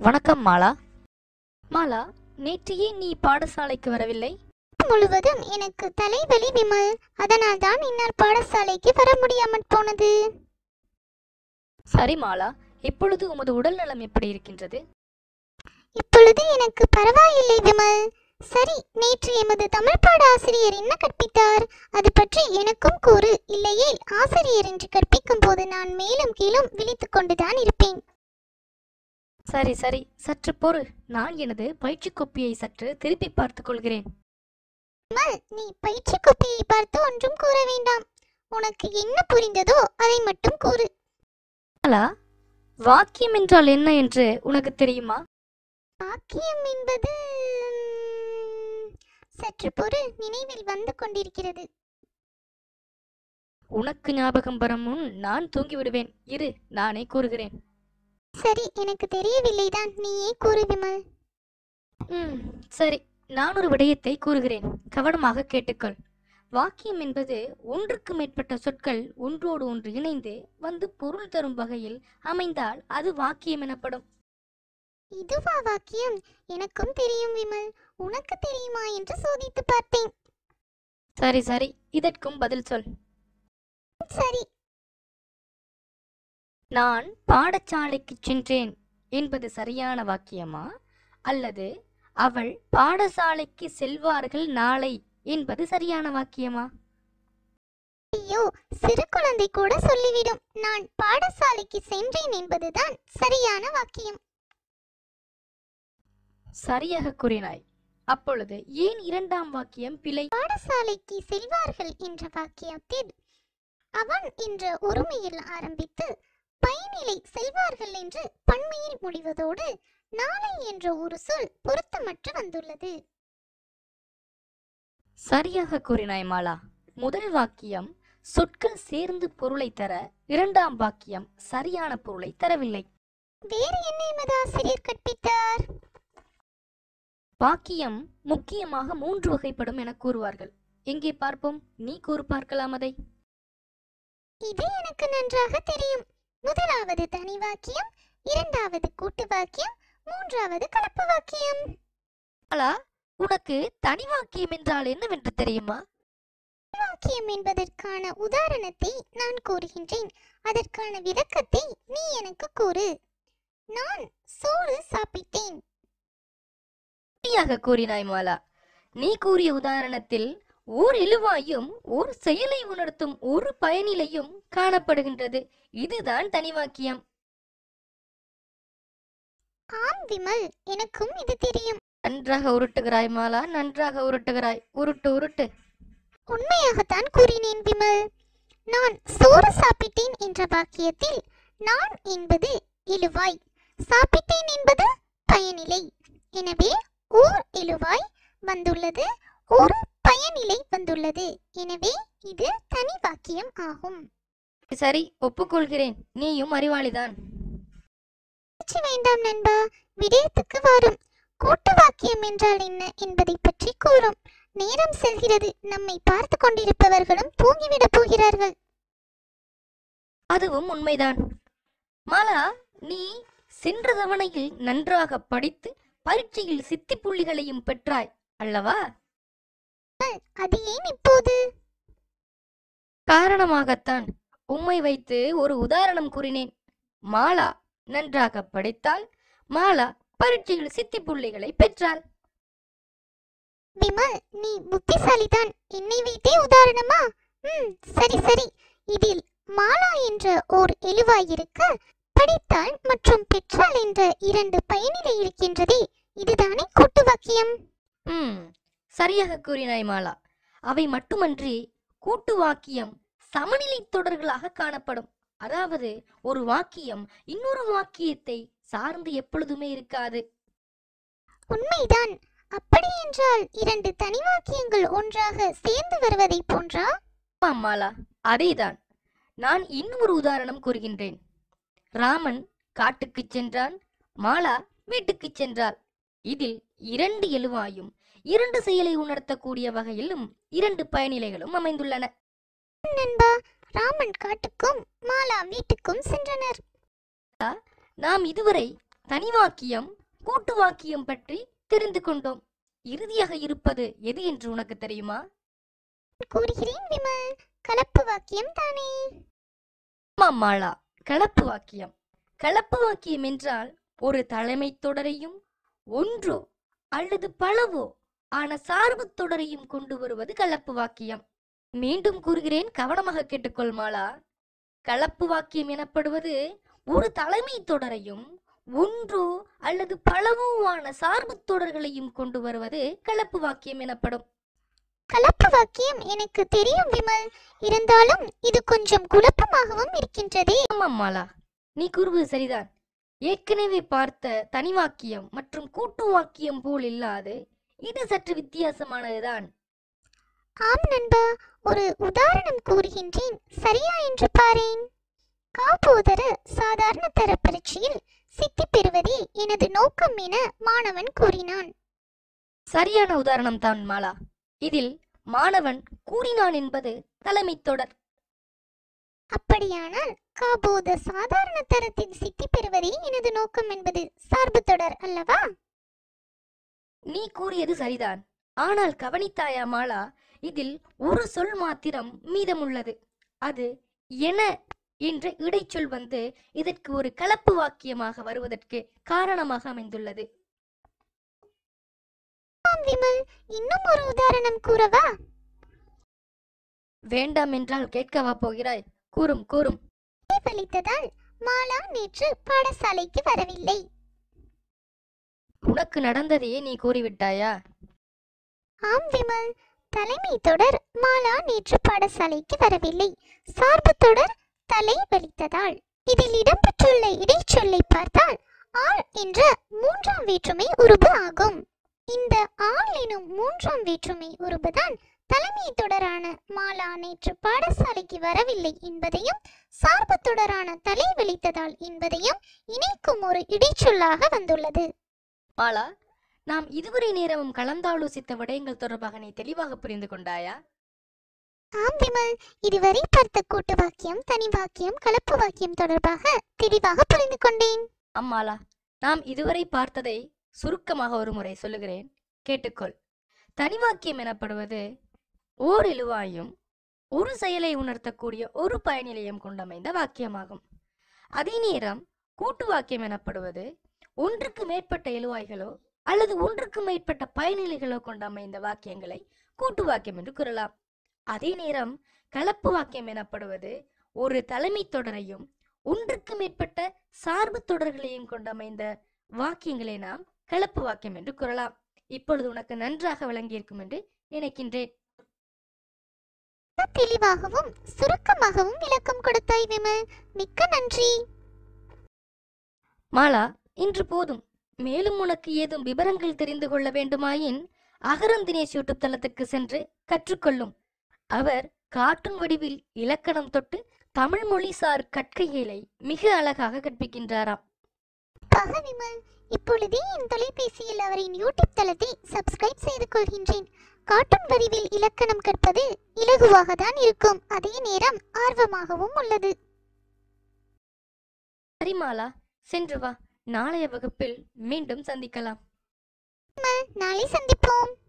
வணக்கம் மாலா மாலா நேற்று ஏன் நீ பாடசாலைக்கு வரவில்லை முழுவதும் எனக்கு தலைவலி விமல் அதனால் தான் இன்னால் பாடசாலைக்கு வர முடியாமல் போனது சரி மாலா இப்பொழுது உமது உடல் நலம் எப்படி இருக்கின்றது இப்பொழுது எனக்கு பரவாயில்லை விமல் சரி நேற்று எமது தமிழ் பாட ஆசிரியர் என்ன கற்பித்தார் அது பற்றி எனக்கும் கூறு இல்லையே ஆசிரியர் என்று கற்பிக்கும் போது நான் மேலும் கீழும் விழித்துக் கொண்டுதான் இருப்பேன் சரி சரி சற்று பொறு நான் எனது பயிற்சி கோப்பியை சற்று திருப்பி பார்த்துக் கொள்கிறேன் விமல் நீ பயிற்சி கோப்பையை பார்த்து ஒன்றும் கூற வேண்டாம் உனக்கு என்ன புரிந்ததோ அதை மட்டும் கூறு மாலா வாக்கியம் என்றால் என்ன என்று உனக்கு தெரியுமா வாக்கியம் என்பது ம், சற்று பொறு நினைவில் வந்து கொண்டிருக்கிறது உனக்கு ஞாபகம் வரும் முன் நான் தூங்கிவிடுவேன் இரு நானே கூறுகிறேன் சரி எனக்கு தெரியவில்லைதான் நீயே கூறு விமல் ம் சரி நான் ஒரு விடயத்தை கூறுகிறேன் கவனமாக கேட்டுக்கொள் வாக்கியம் என்பது ஒன்றுக்கு மேற்பட்ட சொற்கள் ஒன்றோடு ஒன்று இணைந்து வந்து பொருள் தரும் வகையில் அமைந்தால் அது வாக்கியம் எனப்படும் இதுவா வாக்கியம் எனக்கும் தெரியும் விமல் உனக்கு தெரியுமா என்று சோதித்து பார்த்தேன் சரி சரி இதற்கும் பதில் சொல் சரி நான் பாடசாலைக்கு சென்றேன் என்பது சரியான வாக்கியமா அல்லது அவள் பாடசாலைக்கு செல்வார்கள் நாளை என்பது சரியான வாக்கியமா ஐயோ சிறு குழந்தை கூட சொல்லிவிடும் நான் பாடசாலைக்கு சென்றேன் என்பதுதான் சரியான வாக்கியம் சரியாக கூறினாய் அப்பொழுது ஏன் இரண்டாம் வாக்கியம் பிழை பாடசாலைக்கு செல்வார்கள் என்ற வாக்கியத்தில் அவன் என்ற ஒருமையில் ஆரம்பித்து பயனிலை செல்வார்கள் என்று பன்மையில் முடிவதோடு நாளை என்ற ஒரு சொல் பொருத்தமற்று வந்துள்ளது சரியாக கூறினாய் மாலா முதல் வாக்கியம் சொற்கள் சேர்ந்து பொருளை தர இரண்டாம் வாக்கியம் சரியான பொருளை தரவில்லை வேறு என்ன எமது ஆசிரியர் கற்பித்தார் வாக்கியம் முக்கியமாக மூன்று வகைப்படும் என கூறுவார்கள் எங்கே பார்ப்போம் நீ கூறு பார்க்கலாம் அதை இது எனக்கு நன்றாக தெரியும் முதலாவது தனி வாக்கியம் இரண்டாவது கூட்டு வாக்கியம் மூன்றாவது கலப்பு வாக்கியம் மாலா உனக்கு தனி வாக்கியம் என்றால் என்னவென்று தெரியுமா வாக்கியம் என்பதற்கான உதாரணத்தை நான் கூறுகின்றேன் அதற்கான விளக்கத்தை நீ எனக்கு கூறு நான் சோறு சாப்பிட்டேன் சரியாக கூறினாய் மாலா நீ கூறிய உதாரணத்தில் ஓர் எழுவாயும் ஓர் செயலை உணர்த்தும் ஒரு பயனிலையும் காணப்படுகின்றது இதுதான் தனி வாக்கியம் ஆம் விமல் எனக்கும் இது தெரியும் நன்றாக உருட்டுகிறாய் மாலா நன்றாக உருட்டுகிறாய் உருட்டு உருட்டு உண்மையாகத்தான் கூறினேன் விமல் நான் சோறு சாப்பிட்டேன் என்ற வாக்கியத்தில் நான் என்பது இழுவாய் சாப்பிட்டேன் என்பது பயனிலை எனவே ஓர் இழுவாய் வந்துள்ளது ஒரு பயனிலை வந்துள்ளது எனவே இது தனி வாக்கியம் ஆகும் சரி ஒப்புக்கொள்கிறேன் நீயும் அறிவாளிதான் பேச்சு வேண்டாம் நண்பா விடயத்துக்கு வரும் கூட்டு வாக்கியம் என்றால் என்ன என்பதை பற்றி கூறும் நேரம் செல்கிறது நம்மை பார்த்து கொண்டிருப்பவர்களும் தூங்கிவிடப் போகிறார்கள் அதுவும் உண்மைதான் மாலா நீ சென்ற தவணையில் நன்றாக படித்து பரீட்சையில் சித்தி புள்ளிகளையும் பெற்றாய் அல்லவா அது ஏன் இப்போது காரணமாகத்தான் உம்மை வைத்து ஒரு உதாரணம் கூறினேன் மாலா நன்றாக படித்தால் மாலா பரீட்சையில் சித்தி புள்ளிகளை பெற்றாள் விமல் நீ புத்திசாலிதான் என்னை வைத்தே உதாரணமா ம் சரி சரி இதில் மாலா என்ற ஓர் எழுவாய் இருக்க படித்தாள் மற்றும் பெற்றாள் என்ற இரண்டு பயனிலை இருக்கின்றதே இதுதானே கூட்டு வாக்கியம் ம் சரியாக கூறினாய் மாலா அவை மட்டுமன்றி கூட்டு வாக்கியம் சமநிலை தொடர்களாக காணப்படும் அதாவது ஒரு வாக்கியம் இன்னொரு வாக்கியத்தை சார்ந்து எப்பொழுதுமே இருக்காது உண்மைதான் அப்படி என்றால் இரண்டு தனி வாக்கியங்கள் ஒன்றாக சேர்ந்து வருவதை போன்றா ஆமாம் மாலா அதேதான் நான் இன்னும் ஒரு உதாரணம் கூறுகின்றேன் ராமன் காட்டுக்குச் சென்றான் மாலா வீட்டுக்குச் சென்றாள் இதில் இரண்டு எழுவாயும் இரண்டு செயலை உணர்த்தக்கூடிய வகையிலும் இரண்டு பயனிலைகளும் அமைந்துள்ளன நண்பா ராமன் காட்டுக்கும் மாலா வீட்டுக்கும் சென்றனர் நாம் இதுவரை தனி வாக்கியம் கூட்டு வாக்கியம் பற்றி தெரிந்து கொண்டோம் இறுதியாக இருப்பது எது என்று உனக்கு தெரியுமா கூறுகிறேன் விமல் கலப்பு வாக்கியம் தானே ஆமாம் மாலா கலப்பு வாக்கியம் கலப்பு வாக்கியம் என்றால் ஒரு தலைமை தொடரையும் ஒன்றோ அல்லது பலவோ ஆன சார்பு தொடரையும் கொண்டு வருவது கலப்பு வாக்கியம் மீண்டும் கூறுகிறேன் கவனமாக கேட்டுக்கொள் மாலா கலப்பு வாக்கியம் எனப்படுவது ஒரு தலைமை தொடரையும் ஒன்றோ அல்லது பலவோ ஆன சார்பு தொடர்களையும் கொண்டு வருவது கலப்பு வாக்கியம் எனப்படும் கலப்பு வாக்கியம் எனக்கு தெரியும் விமல் இருந்தாலும் இது கொஞ்சம் குழப்பமாகவும் இருக்கின்றதே ஆமாம் மாலா நீ கூறுவது சரிதான் ஏற்கனவே பார்த்த தனி வாக்கியம் மற்றும் கூட்டு வாக்கியம் போல் இல்லாது இது சற்று வித்தியாசமானதுதான் ஆம் நண்பா ஒரு உதாரணம் கூறுகின்றேன் சரியா என்று பாரேன் காப்போதர சாதாரண தர பரீட்சையில் சித்தி பெறுவதே எனது நோக்கம் என மாணவன் கூறினான் சரியான உதாரணம் தான் மாலா இதில் மாணவன் கூறினான் என்பது தலைமை தொடர் அப்படியானால் காபோத சாதாரண தரத்தில் சித்தி பெறுவதே எனது நோக்கம் என்பது சார்பு தொடர் அல்லவா நீ கூறியது சரிதான் ஆனால் கவனித்தாயா மாலா இதில் ஒரு சொல் மாத்திரம் மீதமுள்ளது அது என என்ற இடைச்சொல் வந்து இதற்கு ஒரு கலப்பு வாக்கியமாக வருவதற்கு காரணமாக அமைந்துள்ளது ஆம் விமல் இன்னும் ஒரு உதாரணம் கூறவா வேண்டாம் என்றால் கேட்கவா போகிறாய் கூறும் கூறும் வலித்ததால் மாலா நேற்று பாடசாலைக்கு வரவில்லை உனக்கு நடந்ததையே நீ கூறிவிட்டாயா ஆம் விமல் தலைமை தொடர் மாலா நேற்று பாடசாலைக்கு வரவில்லை சார்பு தொடர் தலை வலித்ததால் இதில் இடம்பெற்றுள்ள இடைச்சொல்லை பார்த்தால் ஆள் என்ற மூன்றாம் வேற்றுமை உருபு ஆகும் இந்த ஆள் எனும் மூன்றாம் வேற்றுமை உருபுதான் தலைமை தொடரான மாலா நேற்று பாடசாலைக்கு வரவில்லை என்பதையும் சார்பு தொடரான தலை வலித்ததால் என்பதையும் இணைக்கும் ஒரு இடைச்சொல்லாக வந்துள்ளது மாலா நாம் இதுவரை நேரமும் கலந்தாலோசித்த விடயங்கள் தொடர்பாக நீ தெளிவாக புரிந்து கொண்டாயா ஆம் விமல் இதுவரை பார்த்த கூட்டு வாக்கியம் தனி வாக்கியம் கலப்பு வாக்கியம் தொடர்பாக தெளிவாக புரிந்து கொண்டேன் அம்மாலா நாம் இதுவரை பார்த்ததை சுருக்கமாக ஒரு முறை சொல்லுகிறேன் கேட்டுக்கொள் தனி வாக்கியம் எனப்படுவது ஓர் இழுவாயும் ஒரு செயலை உணர்த்தக்கூடிய ஒரு பயனிலையும் கொண்டமைந்த வாக்கியமாகும் அதே நேரம் கூட்டு வாக்கியம் எனப்படுவது ஒன்றுக்கு மேற்பட்ட எழுவாய்களோ அல்லது ஒன்றுக்கு மேற்பட்ட பயனிலைகளோ கொண்ட அமைந்த வாக்கியங்களை கூட்டு வாக்கியம் என்று கூறலாம் அதே நேரம் கலப்பு வாக்கியம் எனப்படுவது ஒரு தலைமை தொடரையும் ஒன்றுக்கு மேற்பட்ட சார்பு தொடர்களையும் கொண்ட அமைந்த வாக்கியங்களை நாம் கலப்பு வாக்கியம் என்று கூறலாம் இப்பொழுது உனக்கு நன்றாக விளங்கியிருக்கும் என்று நினைக்கின்றேன் தெளிவாகவும் சுருக்கமாகவும் விளக்கம் கொடுத்தாய் விமல் மிக்க நன்றி மாலா இன்று போதும் மேலும் உனக்கு ஏதும் விவரங்கள் தெரிந்து கொள்ள வேண்டுமாயின் அகரம் தினேஷ் யூடியூப் தளத்துக்கு சென்று கற்றுக்கொள்ளும் அவர் கார்ட்டூன் வடிவில் இலக்கணம் தொட்டு தமிழ் மொழிசார் கற்கைகளை மிக அழகாக கற்பிக்கின்றாராம் பக விமல் இப்பொழுதே என் தொலைபேசியில் அவரின் யூடியூப் தளத்தை சப்ஸ்கிரைப் செய்து கொள்கின்றேன் கார்ட்டூன் வடிவில் இலக்கணம் கற்பது இலகுவாக தான் இருக்கும் அதே நேரம் ஆர்வமாகவும் உள்ளது சரி மாலா சென்று வா நாளைய வகுப்பில் மீண்டும் சந்திக்கலாம் நாளை சந்திப்போம்